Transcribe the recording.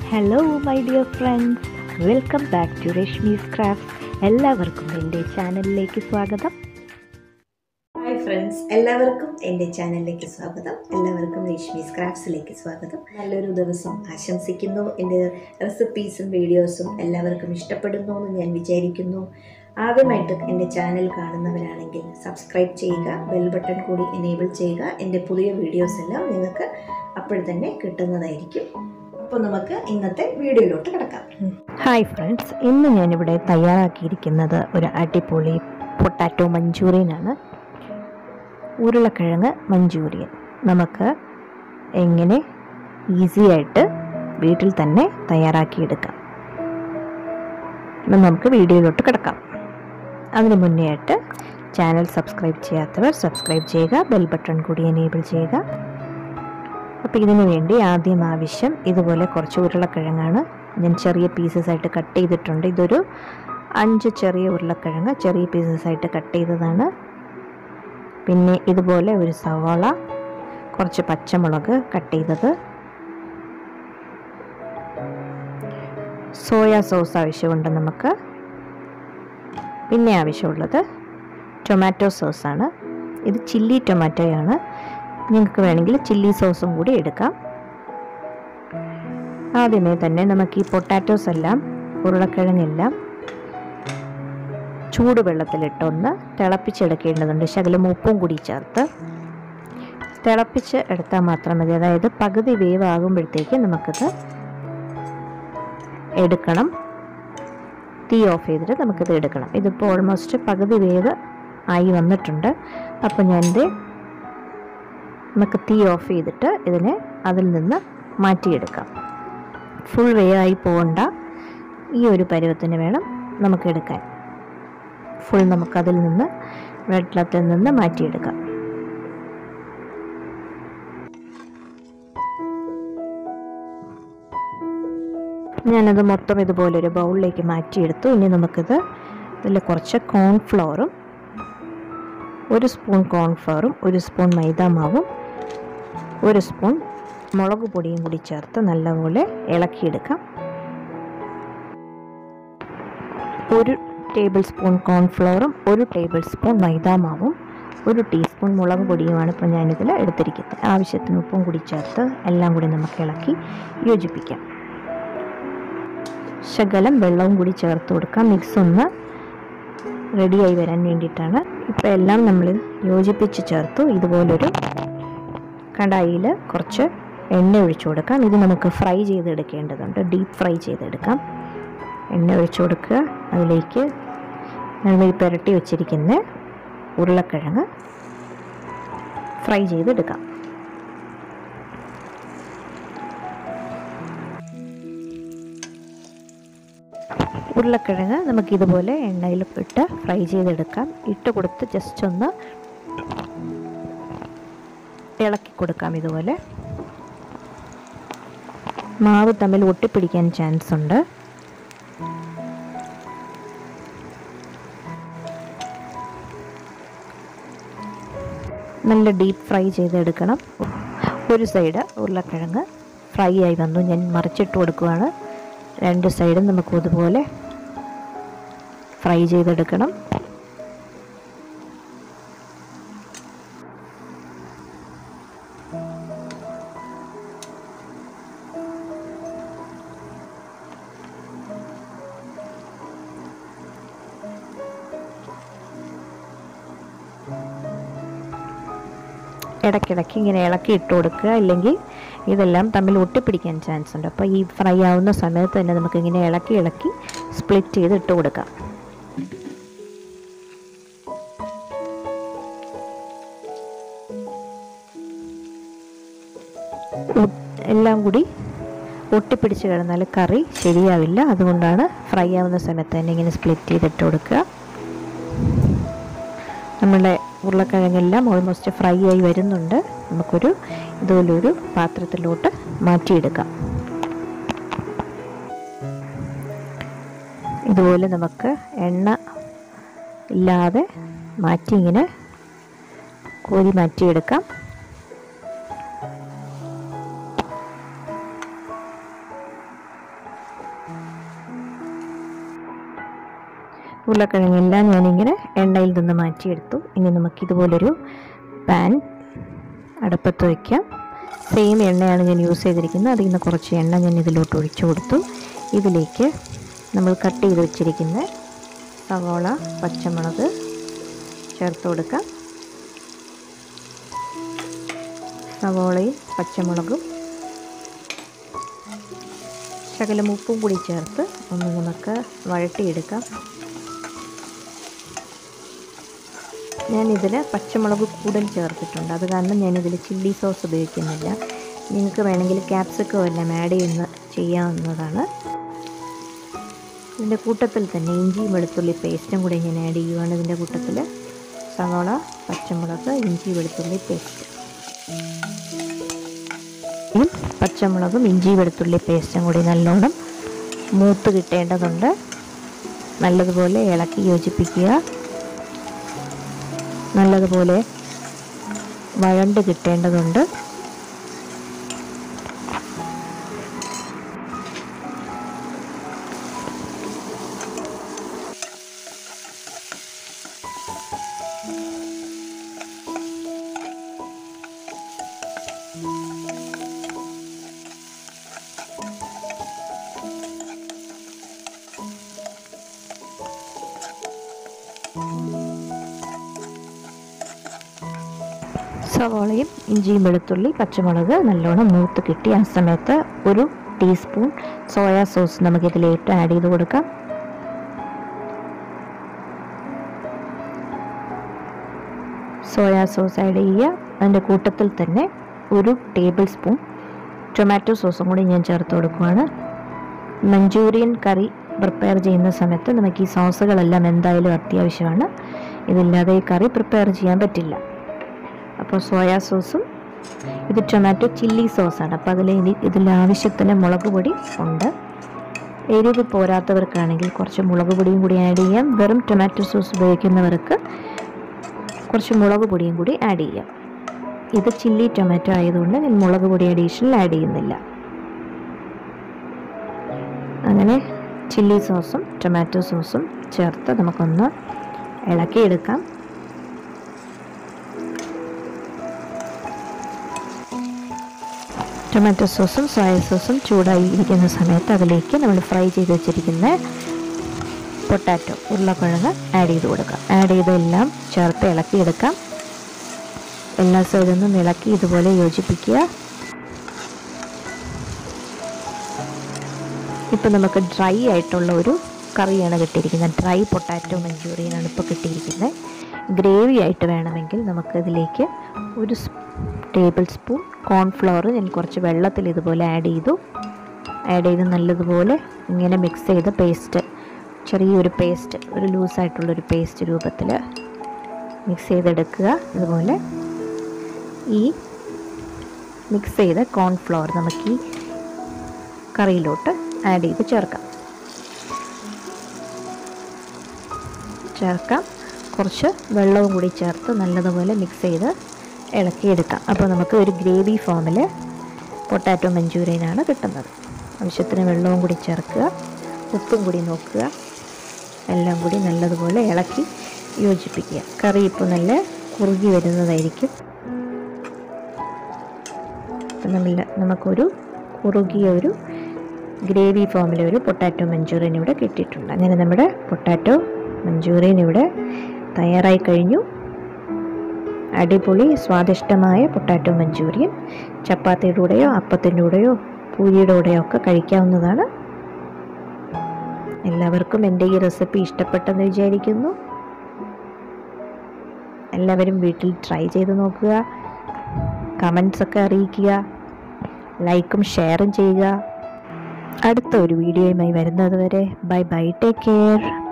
hello my dear friends welcome back to Rashmi's craft എല്ലാവർക്കും എൻ്റെ ചാനലിലേക്ക് സ്വാഗതം ഹായ് ഫ്രണ്ട്സ് എല്ലാവർക്കും എൻ്റെ ചാനലിലേക്ക് സ്വാഗതം എല്ലാവർക്കും രശ്മീസ് ക്രാഫ്റ്റ്സിലേക്ക് സ്വാഗതം നല്ലൊരു ദിവസം ആശംസിക്കുന്നു എൻ്റെ റെസിപ്പീസും വീഡിയോസും എല്ലാവർക്കും ഇഷ്ടപ്പെടുന്നു എന്ന് ഞാൻ വിചാരിക്കുന്നു ആദ്യമായിട്ട് എൻ്റെ ചാനൽ കാണുന്നവരാണെങ്കിൽ സബ്സ്ക്രൈബ് ചെയ്യുക ബെൽ ബട്ടൺ കൂടി എനേബിൾ ചെയ്യുക എൻ്റെ പുതിയ വീഡിയോസ് എല്ലാം നിങ്ങൾക്ക് അപ്പോൾ തന്നെ കിട്ടുന്നതായിരിക്കും അപ്പോൾ നമുക്ക് ഇന്നത്തെ വീഡിയോയിലോട്ട് കിടക്കാം ഹായ് ഫ്രണ്ട്സ് ഇന്ന് ഞാനിവിടെ തയ്യാറാക്കിയിരിക്കുന്നത് ഒരു അടിപൊളി പൊട്ടാറ്റോ മഞ്ചൂറിയനാണ് ഉരുളക്കിഴങ്ങ് മഞ്ചൂരിയൻ നമുക്ക് എങ്ങനെ ഈസി ആയിട്ട് വീട്ടിൽ തന്നെ തയ്യാറാക്കിയെടുക്കാം അപ്പം നമുക്ക് വീഡിയോയിലോട്ട് കിടക്കാം അതിന് മുന്നേ ആയിട്ട് ചാനൽ സബ്സ്ക്രൈബ് ചെയ്യാത്തവർ സബ്സ്ക്രൈബ് ചെയ്യുക ബെൽ ബട്ടൺ കൂടി എനേബിൾ ചെയ്യുക അപ്പോൾ ഇതിനു വേണ്ടി ആദ്യം ആവശ്യം ഇതുപോലെ കുറച്ച് ഉരുളക്കിഴങ്ങാണ് ഞാൻ ചെറിയ പീസസ് ആയിട്ട് കട്ട് ചെയ്തിട്ടുണ്ട് ഇതൊരു അഞ്ച് ചെറിയ ഉരുളക്കിഴങ്ങ് ചെറിയ പീസസ് ആയിട്ട് കട്ട് ചെയ്തതാണ് പിന്നെ ഇതുപോലെ ഒരു സവാള കുറച്ച് പച്ചമുളക് കട്ട് ചെയ്തത് സോയ സോസ് ആവശ്യമുണ്ട് നമുക്ക് പിന്നെ ആവശ്യമുള്ളത് ടൊമാറ്റോ സോസാണ് ഇത് ചില്ലി ടൊമാറ്റോയാണ് നിങ്ങൾക്ക് വേണമെങ്കിൽ ചില്ലി സോസും കൂടി എടുക്കാം ആദ്യമേ തന്നെ നമുക്ക് ഈ പൊട്ടാറ്റോസ് എല്ലാം ഉരുളക്കിഴങ്ങെല്ലാം ചൂടുവെള്ളത്തിലിട്ടൊന്ന് തിളപ്പിച്ചെടുക്കേണ്ടതുണ്ട് ശകലം ഉപ്പും കൂടി ചേർത്ത് തിളപ്പിച്ച് എടുത്താൽ മാത്രം മതി അതായത് പകുതി വേവ് ആകുമ്പോഴത്തേക്ക് നമുക്കിത് എടുക്കണം തീ ഓഫ് ചെയ്തിട്ട് നമുക്കിത് എടുക്കണം ഇതിപ്പോൾ ഓൾമോസ്റ്റ് പകുതി വേവ് ആയി വന്നിട്ടുണ്ട് അപ്പോൾ ഞാനിത് നമുക്ക് തീ ഓഫ് ചെയ്തിട്ട് ഇതിനെ അതിൽ നിന്ന് മാറ്റിയെടുക്കാം ഫുൾ വേ ആയി പോകണ്ട ഈ ഒരു പരുവത്തിന് വേണം നമുക്ക് എടുക്കാൻ ഫുൾ നമുക്കതിൽ നിന്ന് വെള്ളത്തിൽ നിന്ന് മാറ്റിയെടുക്കാം ഞാനത് മൊത്തം ഇതുപോലെ ഒരു ബൗളിലേക്ക് മാറ്റിയെടുത്തു ഇനി നമുക്കിത് ഇതിൽ കുറച്ച് കോൺഫ്ലവറും ഒരു സ്പൂൺ കോൺഫ്ലവറും ഒരു സ്പൂൺ മൈദാമാവും ഒരു സ്പൂൺ മുളക് പൊടിയും കൂടി ചേർത്ത് നല്ലപോലെ ഇളക്കിയെടുക്കാം ഒരു ടേബിൾ സ്പൂൺ കോൺഫ്ലവറും ഒരു ടേബിൾ സ്പൂൺ മൈദാമാവും ഒരു ടീസ്പൂൺ മുളക് പൊടിയുമാണ് ഇപ്പോൾ ഞാനിതിൽ എടുത്തിരിക്കുന്നത് ആവശ്യത്തിന് ഉപ്പും കൂടി ചേർത്ത് എല്ലാം കൂടി നമുക്ക് ഇളക്കി യോജിപ്പിക്കാം ശകലം വെള്ളവും കൂടി ചേർത്ത് കൊടുക്കാം മിക്സ് ഒന്ന് റെഡിയായി വരാൻ വേണ്ടിയിട്ടാണ് ഇപ്പോൾ എല്ലാം നമ്മൾ യോജിപ്പിച്ച് ചേർത്തു ഇതുപോലൊരു കടായിൽ കുറച്ച് എണ്ണ ഒഴിച്ചു കൊടുക്കാം ഇത് നമുക്ക് ഫ്രൈ ചെയ്തെടുക്കേണ്ടതുണ്ട് ഡീപ്പ് ഫ്രൈ ചെയ്തെടുക്കാം എണ്ണ ഒഴിച്ചു കൊടുക്കുക അതിലേക്ക് നമ്മൾ ഈ പുരട്ടി വെച്ചിരിക്കുന്ന ഉരുളക്കിഴങ്ങ് ഫ്രൈ ചെയ്തെടുക്കാം ഉരുളക്കിഴങ്ങ് നമുക്ക് ഇതുപോലെ എണ്ണയിൽ ഇട്ട് ഫ്രൈ ചെയ്തെടുക്കാം ഇട്ട് കൊടുത്ത് ജസ്റ്റ് ഒന്ന് ഇളക്കി കൊടുക്കാം ഇതുപോലെ മാവ് തമ്മിൽ ഒട്ടിപ്പിടിക്കാൻ ചാൻസ് ഉണ്ട് നല്ല ഡീപ്പ് ഫ്രൈ ചെയ്തെടുക്കണം ഒരു സൈഡ് ഉരുളക്കിഴങ്ങ് ഫ്രൈ ആയി വന്നു ഞാൻ മറിച്ചിട്ട് കൊടുക്കുകയാണ് രണ്ട് സൈഡും നമുക്ക് ഇതുപോലെ ഫ്രൈ ചെയ്തെടുക്കണം ഇടയ്ക്കിടയ്ക്ക് ഇങ്ങനെ ഇളക്കി ഇട്ട് കൊടുക്കുക അല്ലെങ്കിൽ ഇതെല്ലാം തമ്മിൽ ഒട്ടിപ്പിടിക്കാൻ ചാൻസ് ഉണ്ട് അപ്പോൾ ഈ ഫ്രൈ ആവുന്ന സമയത്ത് തന്നെ നമുക്ക് ഇങ്ങനെ ഇളക്കി ഇളക്കി സ്പ്ലിറ്റ് ചെയ്ത് ഇട്ട് കൊടുക്കാം എല്ലാം കൂടി ഒട്ടിപ്പിടിച്ച് കിടന്നാൽ കറി ശരിയാവില്ല അതുകൊണ്ടാണ് ഫ്രൈ ആവുന്ന സമയത്ത് തന്നെ ഇങ്ങനെ സ്പ്ലിറ്റ് ചെയ്തിട്ട് കൊടുക്കുക നമ്മളുടെ ഉരുളക്കിഴങ്ങെല്ലാം ഓൾമോസ്റ്റ് ഫ്രൈ ആയി വരുന്നുണ്ട് നമുക്കൊരു ഇതുപോലൊരു പാത്രത്തിലോട്ട് മാറ്റിയെടുക്കാം ഇതുപോലെ നമുക്ക് എണ്ണ ഇല്ലാതെ മാറ്റി ഇങ്ങനെ കോരി മാറ്റിയെടുക്കാം ഉരുളക്കിഴങ്ങെല്ലാം ഞാനിങ്ങനെ എണ്ണയിൽ നിന്ന് മാറ്റിയെടുത്തു ഇനി നമുക്ക് ഇതുപോലൊരു പാൻ അടുപ്പത്ത് വയ്ക്കാം സെയിം എണ്ണയാണ് ഞാൻ യൂസ് ചെയ്തിരിക്കുന്നത് അതിൽ നിന്ന് കുറച്ച് എണ്ണ ഞാൻ ഇതിലോട്ട് ഒഴിച്ചു കൊടുത്തു ഇതിലേക്ക് നമ്മൾ കട്ട് ചെയ്ത് വെച്ചിരിക്കുന്ന സവോള പച്ചമുളക് ചേർത്ത് കൊടുക്കാം സവോളയും പച്ചമുളകും ശകലം ഉപ്പും കൂടി ചേർത്ത് ഒന്ന് നമുക്ക് വഴട്ടിയെടുക്കാം ഞാനിതിൽ പച്ചമുളക് കൂടുതൽ ചേർത്തിട്ടുണ്ട് അത് കാരണം ഞാനിതിൽ ചില്ലി സോസ് ഉപയോഗിക്കുന്നില്ല നിങ്ങൾക്ക് വേണമെങ്കിൽ ക്യാപ്സിക്കം എല്ലാം ആഡ് ചെയ്യുന്ന ചെയ്യാവുന്നതാണ് ഇതിൻ്റെ കൂട്ടത്തിൽ തന്നെ ഇഞ്ചിയും വെളുത്തുള്ളി പേസ്റ്റും കൂടി ഞാൻ ആഡ് ചെയ്യുവാണ് ഇതിൻ്റെ കൂട്ടത്തിൽ സവോള പച്ചമുളക് ഇഞ്ചി വെളുത്തുള്ളി പേസ്റ്റ് പച്ചമുളകും ഇഞ്ചി വെളുത്തുള്ളി പേസ്റ്റും കൂടി നല്ലോണം മൂത്ത് കിട്ടേണ്ടതുണ്ട് നല്ലതുപോലെ ഇളക്കി യോജിപ്പിക്കുക നല്ലതുപോലെ വഴണ്ട് കിട്ടേണ്ടതുണ്ട് സവോളയും ഇഞ്ചിയും വെളുത്തുള്ളി പച്ചമുളക് നല്ലോണം മൂത്ത് കിട്ടി ആ സമയത്ത് ഒരു ടീസ്പൂൺ സോയാ സോസ് നമുക്കിതിലേക്ക് ആഡ് ചെയ്ത് കൊടുക്കാം സോയാ സോസ് ആഡ് ചെയ്യുക അതിൻ്റെ കൂട്ടത്തിൽ തന്നെ ഒരു ടേബിൾ സ്പൂൺ ടൊമാറ്റോ സോസും കൂടി ഞാൻ ചേർത്ത് കൊടുക്കുകയാണ് മഞ്ചൂരിയൻ കറി പ്രിപ്പയർ ചെയ്യുന്ന സമയത്ത് നമുക്ക് ഈ സോസുകളെല്ലാം എന്തായാലും അത്യാവശ്യമാണ് ഇതില്ലാതെ ഈ കറി പ്രിപ്പയർ ചെയ്യാൻ പറ്റില്ല അപ്പോൾ സോയാ സോസും ഇത് ടൊമാറ്റോ ചില്ലി സോസാണ് അപ്പോൾ അതിൽ ഇനി ഇതിൽ ആവശ്യത്തിന് മുളക് പൊടി ഉണ്ട് എരിവ് പോരാത്തവർക്കാണെങ്കിൽ കുറച്ച് മുളക് പൊടിയും കൂടി ആഡ് ചെയ്യാം വെറും ടൊമാറ്റോ സോസ് ഉപയോഗിക്കുന്നവർക്ക് കുറച്ച് മുളക് പൊടിയും കൂടി ആഡ് ചെയ്യാം ഇത് ചില്ലി ടൊമാറ്റോ ആയതുകൊണ്ട് ഞാൻ മുളക് പൊടി അഡീഷണൽ ആഡ് ചെയ്യുന്നില്ല അങ്ങനെ ചില്ലി സോസും ടൊമാറ്റോ സോസും ചേർത്ത് നമുക്കൊന്ന് ഇളക്കിയെടുക്കാം ടൊമാറ്റോ സോസും സോയ സോസും ചൂടായി ഇരിക്കുന്ന സമയത്ത് അതിലേക്ക് നമ്മൾ ഫ്രൈ ചെയ്ത് വെച്ചിരിക്കുന്ന പൊട്ടാറ്റോ ഉരുളക്കിഴങ്ങ് ആഡ് ചെയ്ത് കൊടുക്കാം ആഡ് ചെയ്തെല്ലാം ചേർത്ത് ഇളക്കിയെടുക്കാം എല്ലാ സൈഡിൽ നിന്നും ഇളക്കി ഇതുപോലെ യോജിപ്പിക്കുക ഇപ്പം നമുക്ക് ഡ്രൈ ആയിട്ടുള്ള ഒരു കറിയാണ് കിട്ടിയിരിക്കുന്നത് ഡ്രൈ പൊട്ടാറ്റോ മഞ്ചൂറിയനാണ് ഇപ്പോൾ കിട്ടിയിരിക്കുന്നത് ഗ്രേവി ആയിട്ട് വേണമെങ്കിൽ നമുക്കിതിലേക്ക് ഒരു ടേബിൾ സ്പൂൺ കോൺഫ്ലവർ ഞാൻ കുറച്ച് വെള്ളത്തിൽ ഇതുപോലെ ആഡ് ചെയ്തു ആഡ് ചെയ്ത് നല്ലതുപോലെ ഇങ്ങനെ മിക്സ് ചെയ്ത് പേസ്റ്റ് ചെറിയൊരു പേസ്റ്റ് ഒരു ലൂസായിട്ടുള്ളൊരു പേസ്റ്റ് രൂപത്തിൽ മിക്സ് ചെയ്തെടുക്കുക ഇതുപോലെ ഈ മിക്സ് ചെയ്ത കോൺഫ്ലവർ നമുക്ക് ഈ കറിയിലോട്ട് ആഡ് ചെയ്ത് ചേർക്കാം ചേർക്കാം കുറച്ച് വെള്ളവും കൂടി ചേർത്ത് നല്ലതുപോലെ മിക്സ് ചെയ്ത് ഇളക്കിയെടുക്കാം അപ്പോൾ നമുക്ക് ഒരു ഗ്രേവി ഫോമിൽ പൊട്ടാറ്റോ മഞ്ചൂരിയനാണ് കിട്ടുന്നത് ആവശ്യത്തിന് വെള്ളവും കൂടി ചേർക്കുക ഉപ്പും കൂടി നോക്കുക എല്ലാം കൂടി നല്ലതുപോലെ ഇളക്കി യോജിപ്പിക്കുക കറി ഇപ്പോൾ നല്ല കുറുകി വരുന്നതായിരിക്കും അപ്പം നമ്മൾ നമുക്കൊരു കുറുകിയ ഒരു ഗ്രേവി ഫോമിലെ ഒരു പൊട്ടാറ്റോ മഞ്ചൂറിയൻ ഇവിടെ കിട്ടിയിട്ടുണ്ട് അങ്ങനെ നമ്മുടെ പൊട്ടാറ്റോ മഞ്ചൂറിയൻ ഇവിടെ തയ്യാറായി കഴിഞ്ഞു അടിപൊളി സ്വാദിഷ്ടമായ പൊട്ടാറ്റോ മഞ്ചൂരിയൻ ചപ്പാത്തിയുടെ കൂടെയോ അപ്പത്തിൻ്റെ കൂടെയോ പൂരിയുടെ കൂടെയോ ഒക്കെ കഴിക്കാവുന്നതാണ് എല്ലാവർക്കും എൻ്റെ ഈ റെസിപ്പി ഇഷ്ടപ്പെട്ടെന്ന് വിചാരിക്കുന്നു എല്ലാവരും വീട്ടിൽ ട്രൈ ചെയ്ത് നോക്കുക കമൻസ് ഒക്കെ അറിയിക്കുക ലൈക്കും ഷെയറും ചെയ്യുക അടുത്ത ഒരു വീഡിയോയുമായി വരുന്നത് വരെ ബൈ ബൈ ടേക്ക് കെയർ